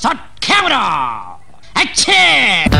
Short camera action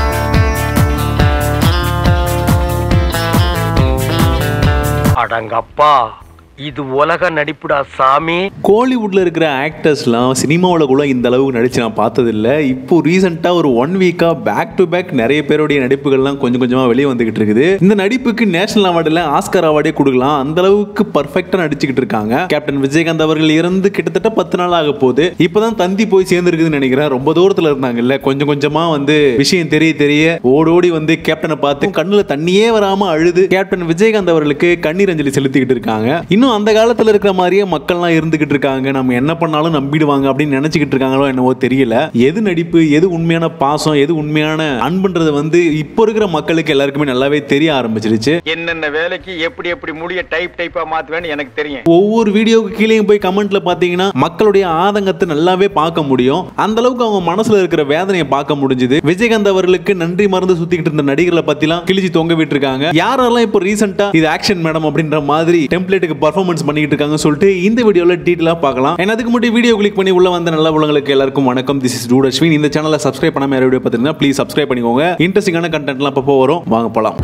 அடங்கப்பா இது உலக நடிப்புடா சாமி கோலிவுட்ல இருக்கிற ஆக்டர்ஸ்லாம் சினிமாவில் கூட இந்த அளவுக்கு நடிச்சு நான் பார்த்ததில்ல இப்போ ரீசெண்டாக ஒரு ஒன் வீக்காக பேக் டு பேக் நிறைய பேருடைய நடிப்புகள்லாம் கொஞ்சம் கொஞ்சமாக வெளியே வந்துகிட்டு இருக்குது இந்த நடிப்புக்கு நேஷனல் அவார்டில் ஆஸ்கர் அவார்டே கொடுக்கலாம் அந்த அளவுக்கு பர்ஃபெக்டாக நடிச்சுக்கிட்டு இருக்காங்க கேப்டன் விஜயகாந்த் அவர்கள் இறந்து கிட்டத்தட்ட பத்து நாள் ஆக போகுது இப்போதான் தந்தி போய் சேர்ந்துருக்குதுன்னு நினைக்கிறேன் ரொம்ப தூரத்தில் இருந்தாங்கல்ல கொஞ்சம் கொஞ்சமா வந்து விஷயம் தெரிய தெரிய ஓடி ஓடி வந்து கேப்டனை பார்த்து கண்ணுல தண்ணியே வராம அழுது கேப்டன் விஜயகாந்த் அவர்களுக்கு கண்ணீர் அஞ்சலி செலுத்திக்கிட்டு இருக்காங்க இன்னும் அந்த காலத்துல இருக்கிற மாதிரியே மக்கள்லாம் இருந்துகிட்டு இருக்காங்க நம்ம என்ன பண்ணாலும் நம்பிடுவாங்க அப்படின்னு நினைச்சுக்கிட்டு இருக்காங்களோ என்னவோ தெரியல எது நடிப்பு எது உண்மையான பாசம் எது உண்மையான அன்புன்றது வந்து இப்போ இருக்கிற மக்களுக்கு எல்லாருக்குமே நல்லாவே தெரிய ஆரம்பிச்சிருச்சு என்னென்ன வேலைக்கு எப்படி எப்படி முடிய டைப் டைப்பா மாத்துவேன்னு எனக்கு தெரியும் ஒவ்வொரு வீடியோக்கு கீழேயும் போய் கமெண்ட்ல பாத்தீங்கன்னா மக்களுடைய ஆதங்கத்தை நல்லாவே பார்க்க முடியும் அந்த அளவுக்கு அவங்க மனசுல இருக்கிற வேதனையை பார்க்க முடிஞ்சுது விஜயகாந்த் அவர்களுக்கு நன்றி மறந்து சுத்திக்கிட்டு இருந்த நடிகர்களை பத்திலாம் கிழிச்சு தொங்க விட்டுருக்காங்க யாரெல்லாம் இப்போ ரீசெண்டா இது ஆக்ஷன் மேடம் அப்படின்ற மாதிரி டெம்ப்ளேட்டுக்கு பர்ஃபார்மன்ஸ் பண்ணிக்கிட்டு இருக்காங்க சொல்லிட்டு இந்த வீடியோல டீட்டெயிலா பார்க்கலாம் ஏன்னா அதுக்கு முன்னாடி வீடியோ கிளிக் பண்ணி உள்ள வந்த நல்ல உள்ளங்களுக்கு எல்லாருக்கும் வணக்கம் திஸ் இஸ் டூட் அஸ்வின் இந்த சேனலை சப்ஸ்கிரைப் பண்ணாம யாரும் வீடியோ பார்த்தீங்கன்னா ப்ளீஸ் சப்ஸ்கிரைப் பண்ணிக்கோங்க இன்ட்ரெஸ்டிங்கான கண்டென்ட்லாம் அப்பப்போ வரும் வாங்க போலாம்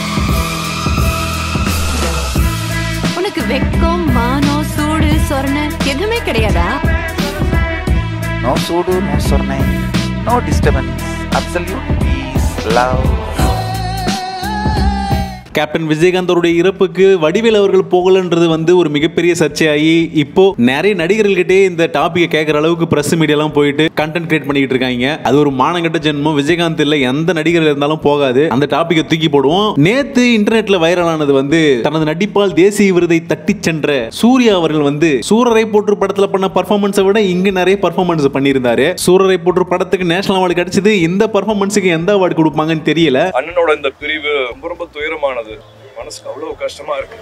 உனக்கு வெக்கம் மானம் சூடு சொரண எதுவுமே கிடையாதா No sudo, no sornay, no disturbance, absolute peace, love. Captain Vijayakanth அவருடைய இறப்புக்கு வடிவேல் அவர்கள் போகலன்றது வந்து ஒரு மிகப்பெரிய சர்ச்சையாகி இப்போ நிறைய நடிகர்கள்கிட்டே இந்த டாபிக்கை கேட்குற அளவுக்கு பிரஸ் மீடியாலாம் போயிட்டு கண்டென்ட் கிரியேட் பண்ணிக்கிட்டு இருக்காங்க அது ஒரு மானங்கட்ட ஜென்மம் விஜயகாந்த் இல்ல எந்த நடிகர் இருந்தாலும் போகாது அந்த டாபிக்கை தூக்கி போடுவோம் நேத்து இன்டர்நெட்ல வைரலானது வந்து தனது நடிப்பால் தேசிய விருதை தட்டி சென்ற சூர்யா அவர்கள் வந்து சூரரை போற்று படத்துல பண்ண பர்ஃபார்மன்ஸை விட இங்க நிறைய பர்ஃபார்மன்ஸ் பண்ணியிருந்தாரு சூரரை போற்று படத்துக்கு நேஷனல் அவார்டு கிடைச்சது இந்த பர்ஃபார்மன்ஸுக்கு எந்த அவார்டு கொடுப்பாங்கன்னு தெரியல அண்ணனோட இந்த பிரிவு ரொம்ப ரொம்ப துயரமானது மனசுக்கு அவ்வளவு கஷ்டமா இருக்கு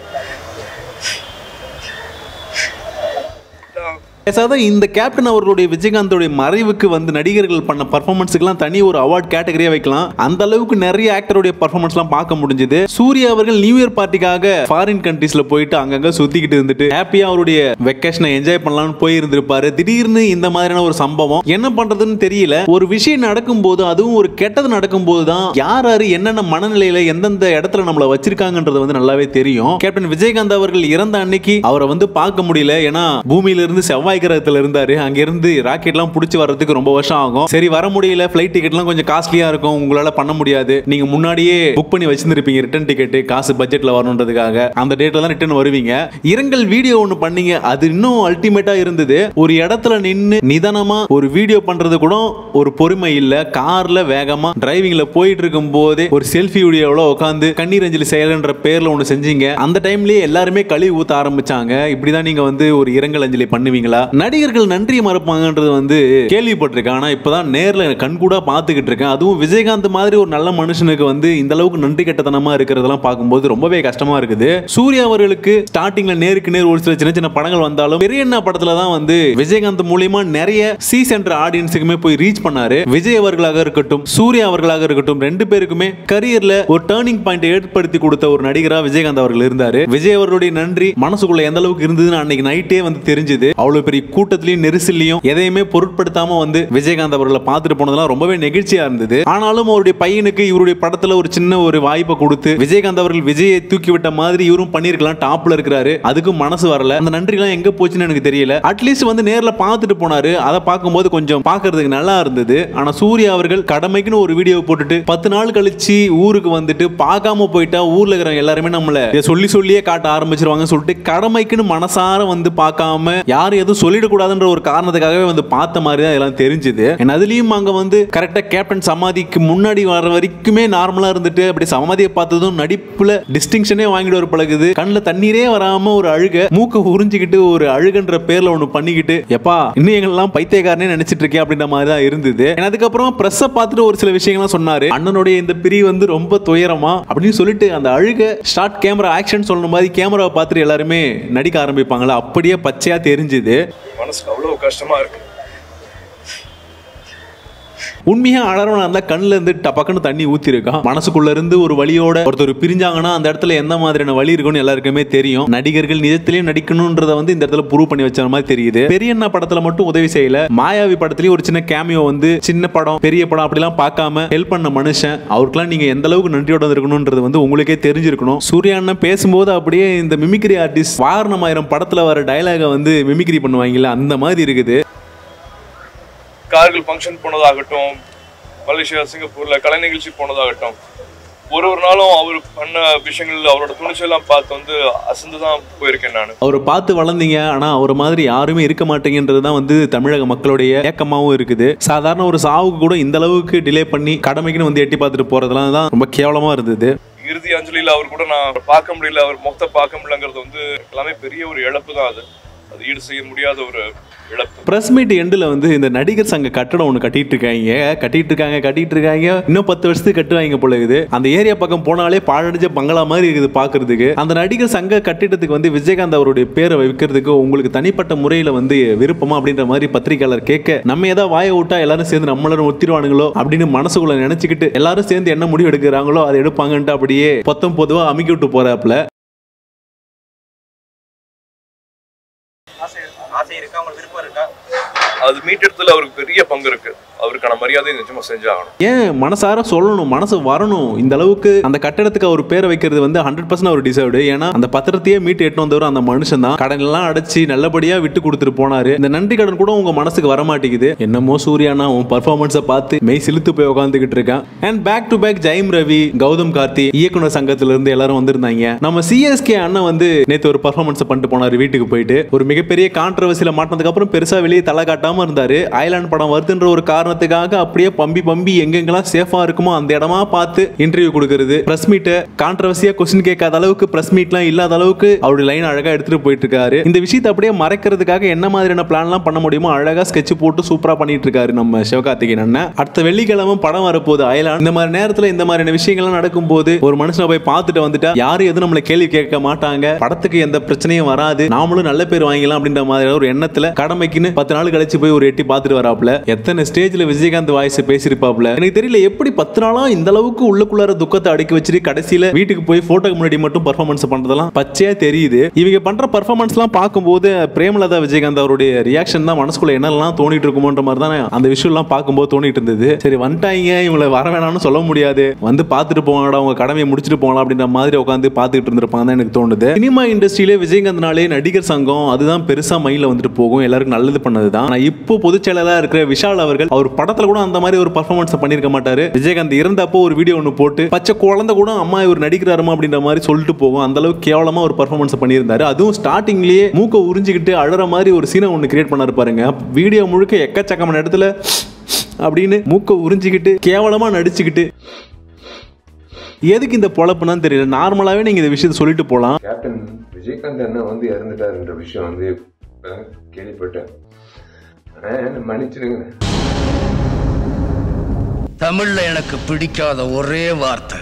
நான் பேசாத இந்த கேப்டன் அவர்களுடைய விஜயகாந்தோடைய மறைவுக்கு வந்து நடிகர்கள் பண்ண பர்ஃபார்மன்ஸுக்குலாம் தனி ஒரு அவார்ட் கேட்டகரியா வைக்கலாம் அந்த அளவுக்கு நிறைய ஆக்டருடைய பர்ஃபார்மன்ஸ்லாம் பார்க்க முடிஞ்சது சூர்யா அவர்கள் நியூ இயர் பார்ட்டிக்காக ஃபாரின் கண்ட்ரீஸ்ல போயிட்டு அங்கங்க சுத்திக்கிட்டு இருந்துட்டு ஹாப்பியா அவருடைய வெக்கேஷனை என்ஜாய் பண்ணலாம்னு போயிருந்திருப்பாரு திடீர்னு இந்த மாதிரியான ஒரு சம்பவம் என்ன பண்றதுன்னு தெரியல ஒரு விஷயம் நடக்கும்போது அதுவும் ஒரு கெட்டது நடக்கும்போது தான் யார் யாரு என்னென்ன மனநிலையில எந்தெந்த இடத்துல நம்மள வச்சிருக்காங்கன்றது வந்து நல்லாவே தெரியும் கேப்டன் விஜயகாந்த் அவர்கள் இறந்த அன்னைக்கு அவரை வந்து பார்க்க முடியல ஏன்னா பூமியில இருந்து செவ்வாய் கிரகத்துல இருந்தாரு அங்க இருந்து ராக்கெட்லாம் புடிச்சு வர்றதுக்கு ரொம்ப வருஷம் ஆகும் சரி வர முடியல ஃபிளைட் டிக்கெட்லாம் கொஞ்சம் காஸ்ட்லியா இருக்கும் உங்களால பண்ண முடியாது நீங்க முன்னாடியே புக் பண்ணி வச்சிருந்திருப்பீங்க ரிட்டர்ன் டிக்கெட் காசு பட்ஜெட்ல வரணுன்றதுக்காக அந்த டேட்ல தான் ரிட்டர்ன் வருவீங்க இரங்கல் வீடியோ ஒன்று பண்ணீங்க அது இன்னும் அல்டிமேட்டா இருந்தது ஒரு இடத்துல நின்னு நிதானமா ஒரு வீடியோ பண்றது கூட ஒரு பொறுமை இல்ல கார்ல வேகமா டிரைவிங்ல போயிட்டு இருக்கும் போதே ஒரு செல்ஃபி வீடியோவில் உட்காந்து கண்ணீர் அஞ்சலி செயல்ன்ற பேர்ல ஒன்று செஞ்சீங்க அந்த டைம்லயே எல்லாருமே கழுவி ஊத்த ஆரம்பிச்சாங்க இப்படிதான் நீங்க வந்து ஒரு இரங்கல் அஞ்சலி பண்ணுவீங்களா நடிகர்கள் நன்றி மறப்பாங்கன்றது வந்து கேள்விப்பட்டிருக்கேன் ஆனா இப்பதான் நேர்ல கண் கூட பார்த்துக்கிட்டு இருக்கேன் அதுவும் விஜயகாந்த் மாதிரி ஒரு நல்ல மனுஷனுக்கு வந்து இந்த அளவுக்கு நன்றி கட்டத்தனமா இருக்கிறதெல்லாம் பார்க்கும்போது ரொம்பவே கஷ்டமா இருக்குது சூர்யா அவர்களுக்கு ஸ்டார்டிங்ல நேருக்கு நேர் ஒரு சில சின்ன சின்ன படங்கள் வந்தாலும் பெரியண்ணா படத்துல தான் வந்து விஜயகாந்த் மூலியமா நிறைய சி சென்டர் ஆடியன்ஸுக்குமே போய் ரீச் பண்ணாரு விஜய் அவர்களாக இருக்கட்டும் சூர்யா அவர்களாக இருக்கட்டும் ரெண்டு பேருக்குமே கரியர்ல ஒரு டேர்னிங் பாயிண்ட் ஏற்படுத்தி கொடுத்த ஒரு நடிகரா விஜயகாந்த் அவர்கள் இருந்தாரு விஜய் அவர்களுடைய நன்றி மனசுக்குள்ள எந்த அளவுக்கு இருந்ததுன்னு அன்னைக்கு நைட்டே வந்து தெரிஞ்சது அவ்வளவு பெரிய கூட்டத்திலையும் நெரிசல்லையும் எதையுமே பொருட்படுத்தாம வந்து விஜயகாந்த் அவர்களை பார்த்துட்டு போனதெல்லாம் ரொம்பவே நெகிழ்ச்சியா இருந்தது ஆனாலும் அவருடைய பையனுக்கு இவருடைய படத்துல ஒரு சின்ன ஒரு வாய்ப்பை கொடுத்து விஜயகாந்த் அவர்கள் விஜயை தூக்கி விட்ட மாதிரி இவரும் பண்ணிருக்கலாம் டாப்ல இருக்கிறாரு அதுக்கும் மனசு வரல அந்த நன்றி எல்லாம் எங்க போச்சுன்னு எனக்கு தெரியல அட்லீஸ்ட் வந்து நேர்ல பார்த்துட்டு போனாரு அதை பார்க்கும்போது கொஞ்சம் பார்க்கிறதுக்கு நல்லா இருந்தது ஆனா சூர்யா அவர்கள் கடமைக்குன்னு ஒரு வீடியோ போட்டுட்டு பத்து நாள் கழிச்சு ஊருக்கு வந்துட்டு பார்க்காம போயிட்டா ஊர்ல இருக்கிறவங்க எல்லாருமே நம்மள இதை சொல்லி சொல்லியே காட்ட ஆரம்பிச்சிருவாங்க சொல்லிட்டு கடமைக்குன்னு மனசார வந்து பார்க்காம யாரும் எதுவும் சொல்லிடக்கூடாதுன்ற ஒரு காரணத்துக்காகவே வந்து பார்த்த மாதிரி தான் எல்லாம் தெரிஞ்சுது And அதுலயும் அங்க வந்து கரெக்டா கேப்டன் சமாதிக்கு முன்னாடி வர வரைக்குமே நார்மலா இருந்துட்டு அப்படி சமாதியை பார்த்ததும் நடிப்புல டிஸ்டிங்ஷனே வாங்கிட்டு வர பழகுது கண்ணுல தண்ணீரே வராம ஒரு அழுக மூக்க உறிஞ்சிக்கிட்டு ஒரு அழுகன்ற பேர்ல ஒண்ணு பண்ணிக்கிட்டு எப்பா இன்னும் எங்கெல்லாம் பைத்தியக்காரனே நினைச்சிட்டு இருக்கேன் அப்படின்ற மாதிரி தான் இருந்தது And அதுக்கப்புறம் பிரஸ்ஸை பார்த்துட்டு ஒரு சில விஷயங்கள்லாம் சொன்னாரு அண்ணனுடைய இந்த பிரி வந்து ரொம்ப துயரமா அப்படின்னு சொல்லிட்டு அந்த அழுக ஷார்ட் கேமரா ஆக்ஷன் சொல்ற மாதிரி கேமராவை பார்த்துட்டு எல்லாருமே நடிக்க ஆரம்பிப்பாங்களா அப்படியே பச்சையா தெரிஞ்சுது மனசுக்கு அவ்வளவு கஷ்டமா இருக்கு உண்மையா அழறவனா இருந்தா கண்ணுல இருந்து டபக்குன்னு தண்ணி ஊத்திருக்கான் மனசுக்குள்ள இருந்து ஒரு வழியோட ஒருத்தர் பிரிஞ்சாங்கன்னா அந்த இடத்துல எந்த மாதிரியான வழி இருக்கும்னு எல்லாருக்குமே தெரியும் நடிகர்கள் நிஜத்திலேயும் நடிக்கணும்ன்றத வந்து இந்த இடத்துல ப்ரூவ் பண்ணி வச்ச மாதிரி தெரியுது பெரியண்ணா படத்துல மட்டும் உதவி செய்யல மாயாவி படத்துலயும் ஒரு சின்ன கேமியோ வந்து சின்ன படம் பெரிய படம் அப்படிலாம் பார்க்காம ஹெல்ப் பண்ண மனுஷன் அவருக்கெல்லாம் நீங்க எந்த அளவுக்கு நன்றியோட இருக்கணும்ன்றது வந்து உங்களுக்கே தெரிஞ்சிருக்கணும் சூர்யா அண்ணன் பேசும்போது அப்படியே இந்த மிமிக்ரி ஆர்டிஸ்ட் வாரணமாயிரம் படத்துல வர டயலாக வந்து மிமிக்ரி பண்ணுவாங்கல்ல அந்த மாதிரி இருக்குது கார்கள் ஃபங்க்ஷன் போனதாகட்டும் மலேசியா சிங்கப்பூர்ல கலை நிகழ்ச்சி போனதாகட்டும் ஒரு ஒரு நாளும் அவர் பண்ண விஷயங்கள் அவரோட துணிச்சலாம் பார்த்து வந்து அசந்து தான் போயிருக்கேன் நான் அவரை பார்த்து வளர்ந்தீங்க ஆனா அவர் மாதிரி யாருமே இருக்க மாட்டேங்கன்றது தான் வந்து தமிழக மக்களுடைய ஏக்கமாவும் இருக்குது சாதாரண ஒரு சாவுக்கு கூட இந்த அளவுக்கு டிலே பண்ணி கடமைக்குன்னு வந்து எட்டி பார்த்துட்டு போறதெல்லாம் தான் ரொம்ப கேவலமா இருந்தது இறுதி அஞ்சலியில் அவர் கூட நான் பார்க்க முடியல அவர் முகத்தை பார்க்க முடியலங்கிறது வந்து எல்லாமே பெரிய ஒரு இழப்பு தான் அது அது ஈடு செய்ய முடியாத ஒரு இழப்பு பிரஸ் மீட் எண்டில் வந்து இந்த நடிகர் சங்க கட்டடம் ஒன்று கட்டிட்டு இருக்காங்க கட்டிட்டு இருக்காங்க கட்டிட்டு இருக்காங்க இன்னும் பத்து வருஷத்துக்கு கட்டுவாங்க போல இருக்குது அந்த ஏரியா பக்கம் போனாலே பாழடைஞ்ச பங்களா மாதிரி இருக்குது பார்க்கிறதுக்கு அந்த நடிகர் சங்க கட்டிடத்துக்கு வந்து விஜயகாந்த் அவருடைய பேரை வைக்கிறதுக்கு உங்களுக்கு தனிப்பட்ட முறையில் வந்து விருப்பமா அப்படின்ற மாதிரி பத்திரிகையாளர் கேட்க நம்ம ஏதாவது வாயை விட்டா எல்லாரும் சேர்ந்து நம்மளும் ஒத்திருவானுங்களோ அப்படின்னு மனசுக்குள்ள நினைச்சுக்கிட்டு எல்லாரும் சேர்ந்து என்ன முடிவு எடுக்கிறாங்களோ அதை எடுப்பாங்கன்ட்டு அப்படியே பொத்தம் பொதுவாக அமுக்கி விட்டு போறாப்புல அது மீட்டெடுத்துல அவருக்கு பெரிய பங்கு இருக்கு அவருக்கான மரியாதை நிச்சயமா செஞ்சாகணும் ஏன் மனசார சொல்லணும் மனசு வரணும் இந்த அளவுக்கு அந்த கட்டடத்துக்கு அவர் பேரை வைக்கிறது வந்து ஹண்ட்ரட் பர்சன்ட் அவர் டிசர்வ்டு ஏன்னா அந்த பத்திரத்தையே மீட்டு எட்டு வந்தவர் அந்த மனுஷன் தான் கடன் எல்லாம் அடைச்சு நல்லபடியா விட்டு கொடுத்துட்டு போனாரு இந்த நன்றி கடன் கூட உங்க மனசுக்கு வர மாட்டேங்குது என்னமோ சூர்யானா உன் பர்ஃபார்மன்ஸை பார்த்து மெய் சிலுத்து போய் உட்காந்துக்கிட்டு இருக்கான் and back to back Jayam Ravi Gautham Karthi இயக்குனர் சங்கத்துல இருந்து எல்லாரும் வந்திருந்தாங்க நம்ம சிஎஸ்கே அண்ணன் வந்து நேத்து ஒரு பர்ஃபார்மன்ஸ் பண்ணிட்டு போனாரு வீட்டுக்கு போயிட்டு ஒரு மிகப்பெரிய கான்ட்ரவர்சியில மாட்டினதுக்கு அப்புறம் பெருசா வெளியே தலை காட்டாம இருந்தாரு ஐலாண்ட் படம் வருதுன்ற ஒரு காரணத்துக்காக அப்படியே பம்பி பம்பி எங்கெங்கெல்லாம் சேஃபா இருக்குமோ அந்த இடமா பார்த்து இன்டர்வியூ கொடுக்கறது பிரஸ் மீட் கான்ட்ரவர்சியா கொஸ்டின் கேட்காத அளவுக்கு பிரஸ் மீட்லாம் இல்லாத அளவுக்கு அவருடைய லைன் அழகா எடுத்துட்டு போயிட்டு இருக்காரு இந்த விஷயத்தை அப்படியே மறைக்கிறதுக்காக என்ன மாதிரியான பிளான்லாம் பண்ண முடியுமோ அழகா ஸ்கெட்ச் போட்டு சூப்பரா பண்ணிட்டு இருக்காரு நம்ம சிவகார்த்திகேயன் அண்ணன் அடுத்த வெள்ளிக்கிழமை படம் வரப்போகுது ஐலாண்ட் இந்த மாதிரி நேரத்துல இந்த மாதிரியான விஷயங்கள்லாம் நடக்கும்போது ஒரு மனுஷனை போய் பார்த்துட்டு வந்துட்டா யாரும் எதுவும் நம்மளை கேள்வி கேட்க மாட்டாங்க படத்துக்கு எந்த பிரச்சனையும் வராது நாமளும் நல்ல பேர் வாங்கிக்கலாம் அப்படின்ற மாதிரி ஒரு எண்ணத்துல கடமைக்குன்னு பத்து நாள் கழிச்சு போய் ஒரு எட்டி பார்த்துட்டு வராப்ல எத்தனை ஸ்டேஜ்ல விஜயகாந்த் வாய்ஸ் பேசியிருப்பாப்ல எனக்கு தெரியல எப்படி பத்து நாளா இந்த அளவுக்கு உள்ளுக்குள்ளார துக்கத்தை அடக்கி வச்சுட்டு கடைசியில வீட்டுக்கு போய் போட்டோக்கு முன்னாடி மட்டும் பர்ஃபார்மன்ஸ் பண்றதெல்லாம் பச்சையா தெரியுது இவங்க பண்ற பர்ஃபார்மன்ஸ் எல்லாம் பார்க்கும்போது பிரேமலதா விஜயகாந்த் அவருடைய ரியாக்ஷன் தான் மனசுக்குள்ள என்னெல்லாம் தோணிட்டு இருக்குமோன்ற மாதிரி தான் அந்த விஷயம் எல்லாம் பார்க்கும்போது தோணிட்டு இருந்தது சரி வந்துட்டாங்க இவங்களை வர வேணாம்னு சொல்ல முடியாது வந்து பார்த்துட்டு போவாங்கடா அவங்க கடமையை முடிச்சுட்டு போகலாம் அப்படின்ற மாதிரி உட்காந்து பார்த்துட்டு இருந்திருப்பாங்க தான் எனக்கு தோணுது சினிமா இண்டஸ்ட்ரியிலே விஜயகாந்த்னாலே நடிகர் சங்கம் அதுதான் பெருசா மைண்ட்ல வந்துட்டு போகும் எல்லாருக்கும் நல்லது பண்ணது தான் ஆனா இப்போ பொதுச் செயலாளராக இருக்கிற விஷால் அவர்கள் அவர் படத்துல கூட அந்த மாதிரி ஒரு பர்ஃபார்மன்ஸ் பண்ணிருக்க மாட்டாரு விஜயகாந்த் இறந்தப்போ ஒரு வீடியோ ஒன்று போட்டு பச்சை குழந்தை கூட அம்மா இவர் நடிக்கிறாருமா அப்படின்ற மாதிரி சொல்லிட்டு போகும் அந்த அளவுக்கு கேவலமா ஒரு பர்ஃபார்மன்ஸ் பண்ணியிருந்தாரு அதுவும் ஸ்டார்டிங்லயே மூக்க உறிஞ்சிக்கிட்டு அழற மாதிரி ஒரு சீனை ஒன்று கிரியேட் பண்ணாரு பாருங்க வீடியோ முழுக்க எக்கச்சக்கமான இடத்துல அப்படின்னு மூக்க உறிஞ்சிக்கிட்டு கேவலமா நடிச்சுக்கிட்டு எதுக்கு இந்த பொழப்புன்னு தெரியல நார்மலாவே நீங்க இந்த விஷயத்தை சொல்லிட்டு போலாம் கேப்டன் விஜயகாந்த் அண்ணா வந்து இறந்துட்டாருன்ற விஷயம் வந்து இப்பதான் கேள்விப்பட்டேன் ஆனா என்னை மன்னிச்சிடுங்க தமிழ்ல எனக்கு பிடிக்காத ஒரே வார்த்தை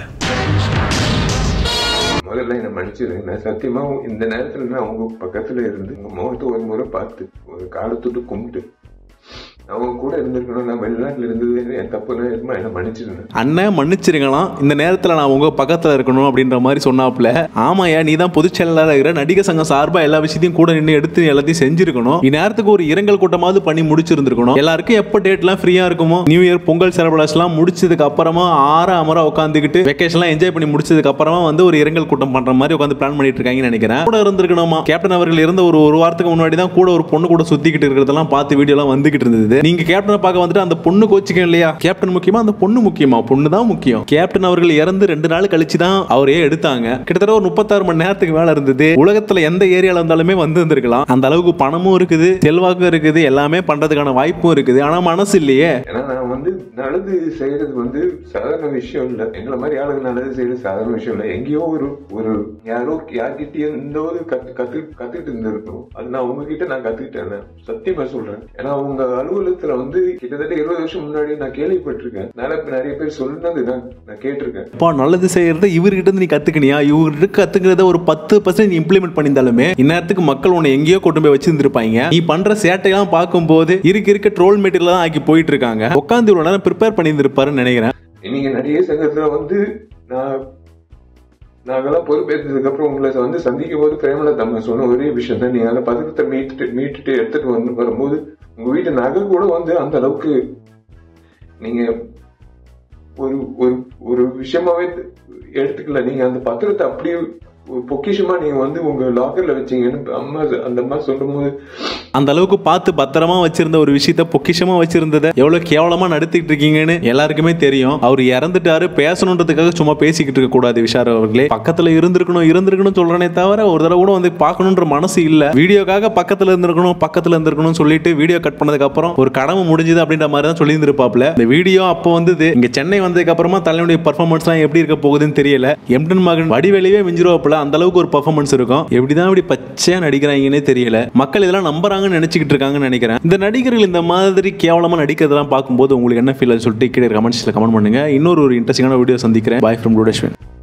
முதல்ல என்னை மன்னிச்சிடுங்க நான் சத்தியமா இந்த நேரத்துல நான் உங்க பக்கத்துல இருந்து உங்க முகத்தை ஒரு முறை பார்த்து ஒரு காலத்தொட்டு கும்பிட்டு நான் உங்க கூட இருந்திருக்கணும் நான் வெளிநாட்டுல இருந்தது என் தப்பு தான் இருக்குமா என்னை மன்னிச்சிடுங்க அண்ணன் மன்னிச்சிருங்களாம் இந்த நேரத்தில் நான் உங்க பக்கத்தில் இருக்கணும் அப்படின்ற மாதிரி சொன்னாப்புல ஆமாயா நீ தான் பொதுச் செயலாளராக இருக்கிற நடிகர் சங்கம் சார்பாக எல்லா விஷயத்தையும் கூட நின்று எடுத்து எல்லாத்தையும் செஞ்சிருக்கணும் இந்நேரத்துக்கு ஒரு இரங்கல் கூட்டமாவது பண்ணி முடிச்சிருந்திருக்கணும் எல்லாருக்கும் எப்போ டேட்லாம் ஃப்ரீயாக இருக்குமோ நியூ இயர் பொங்கல் செலப்ரேஷன்லாம் முடிச்சதுக்கு அப்புறமா ஆற அமர உட்காந்துக்கிட்டு வெக்கேஷன்லாம் என்ஜாய் பண்ணி முடிச்சதுக்கு அப்புறமா வந்து ஒரு இரங்கல் கூட்டம் பண்ற மாதிரி உட்காந்து பிளான் பண்ணிட்டு இருக்காங்கன்னு நினைக்கிறேன் கூட இருந்திருக்கணுமா கேப்டன் அவர்கள் இருந்த ஒரு ஒரு வாரத்துக்கு முன்னாடி தான் கூட ஒரு பொண்ணு கூட சுத்திக்கிட்டு இருக்கிறதெல்லாம் பார்த்து வீடியோலாம் வந்துகிட்டு இருந்தது நீங்க கேப்டனை பார்க்க வந்துட்டு அந்த பொண்ணு கோச்சிக்க இல்லையா கேப்டன் முக்கியமா அந்த பொண்ணு முக்கியமா பொண்ணு தான் முக்கியம் கேப்டன் அவர்கள் இறந்து ரெண்டு நாள் கழிச்சு தான் அவரையே எடுத்தாங்க கிட்டத்தட்ட ஒரு முப்பத்தாறு மணி நேரத்துக்கு மேல இருந்தது உலகத்துல எந்த ஏரியால இருந்தாலுமே வந்து இருந்திருக்கலாம் அந்த அளவுக்கு பணமும் இருக்குது செல்வாக்கும் இருக்குது எல்லாமே பண்றதுக்கான வாய்ப்பும் இருக்குது ஆனா மனசு இல்லையே ஏன்னா நான் வந்து நல்லது செய்யறது வந்து சாதாரண விஷயம் இல்ல எங்களை மாதிரி ஆளுங்க நல்லது செய்யறது சாதாரண விஷயம் இல்ல எங்கேயோ ஒரு ஒரு யாரோ யார்கிட்டயும் இந்த ஒரு கத்து கத்து கத்துக்கிட்டு இருந்திருக்கணும் அது நான் உங்ககிட்ட நான் கத்துக்கிட்டேன் சத்தியமா சொல்றேன் ஏன்னா உங்க அலுவலக ஊர்வலத்துல வந்து கிட்டத்தட்ட இருபது வருஷம் முன்னாடி நான் கேள்விப்பட்டிருக்கேன் நிறைய நிறைய பேர் சொன்னது நான் நான் கேட்டிருக்கேன் அப்பா நல்லது செய்யறத இவர்கிட்ட இருந்து நீ கத்துக்கினியா இவர்கிட்ட கத்துக்கிறத ஒரு பத்து பர்சன்ட் இம்ப்ளிமெண்ட் பண்ணியிருந்தாலுமே இந்நேரத்துக்கு மக்கள் உன்னை எங்கேயோ கொண்டு போய் வச்சிருந்திருப்பாங்க நீ பண்ற சேட்டையெல்லாம் பார்க்கும்போது இருக்க இருக்க ட்ரோல் மெட்டீரியல் தான் ஆக்கி போயிட்டு இருக்காங்க உட்காந்து இவ்வளவு நேரம் ப்ரிப்பேர் பண்ணியிருந்திருப்பாருன்னு நினைக்கிறேன் நீங்க நடிகர் சங்கத்துல வந்து நான் நாங்கெல்லாம் பொறுப்பேற்றதுக்கு அப்புறம் உங்களை வந்து சந்திக்கும் போது பிரேமலதா அம்மா சொன்ன ஒரே விஷயம் தான் நீங்க அந்த பதக்கத்தை மீட்டுட்டு மீட்டுட்டு எடுத்துட்டு வந்து வரும்போது உங்க வீட்டு நகை கூட வந்து அந்த அளவுக்கு நீங்க ஒரு ஒரு ஒரு விஷயமாவே எடுத்துக்கல நீங்க அந்த பத்திரத்தை அப்படியே ஒரு பொக்கிஷமா நீங்க வந்து உங்க லாக்கர்ல வச்சீங்கன்னு அம்மா அந்த அம்மா சொல்லும்போது அந்த அளவுக்கு பார்த்து பத்திரமா வச்சிருந்த ஒரு விஷயத்த பொக்கிஷமா வச்சிருந்ததை எவ்வளவு கேவலமா நடத்திட்டு இருக்கீங்கன்னு எல்லாருக்குமே தெரியும் அவர் இறந்துட்டாரு பேசணுன்றதுக்காக சும்மா பேசிக்கிட்டு இருக்க கூடாது விஷால் அவர்களே பக்கத்துல இருந்திருக்கணும் இருந்திருக்கணும் சொல்றனே தவிர ஒரு தடவை கூட வந்து பார்க்கணுன்ற மனசு இல்ல வீடியோக்காக பக்கத்துல இருந்திருக்கணும் பக்கத்துல இருந்திருக்கணும் சொல்லிட்டு வீடியோ கட் பண்ணதுக்கு அப்புறம் ஒரு கடமை முடிஞ்சது அப்படின்ற மாதிரி தான் சொல்லி இருந்திருப்பாப்ல இந்த வீடியோ அப்போ வந்தது இங்க சென்னை வந்ததுக்கு அப்புறமா தலைவனுடைய பர்ஃபார்மன்ஸ்லாம் எப்படி இருக்க போகுதுன்னு தெரியல எம்டன் மகன் வடிவேலையே மிஞ்சிருவாப்புல அந்த அளவுக்கு ஒரு பர்ஃபார்மன்ஸ் இருக்கும் எப்படிதான் இப்படி பச்சையா நடிக்கிறாங்கன்னே தெரியல மக்கள் இதெல்லாம் நம்புறாங்கன்னு நினைச்சுக்கிட்டு இருக்காங்கன்னு நினைக்கிறேன் இந்த நடிகர்கள் இந்த மாதிரி கேவலமா நடிக்கிறதெல்லாம் பார்க்கும்போது உங்களுக்கு என்ன ஃபீல் சொல்லிட்டு கீழே கமெண்ட்ஸ்ல கமெண்ட் பண்ணுங்க இன்னொரு ஒரு இன்ட்ரெஸ்டிங்கான வீடியோ சந்திக்கிறேன் பாய் ஃப்ரம் டூடேஸ்வன்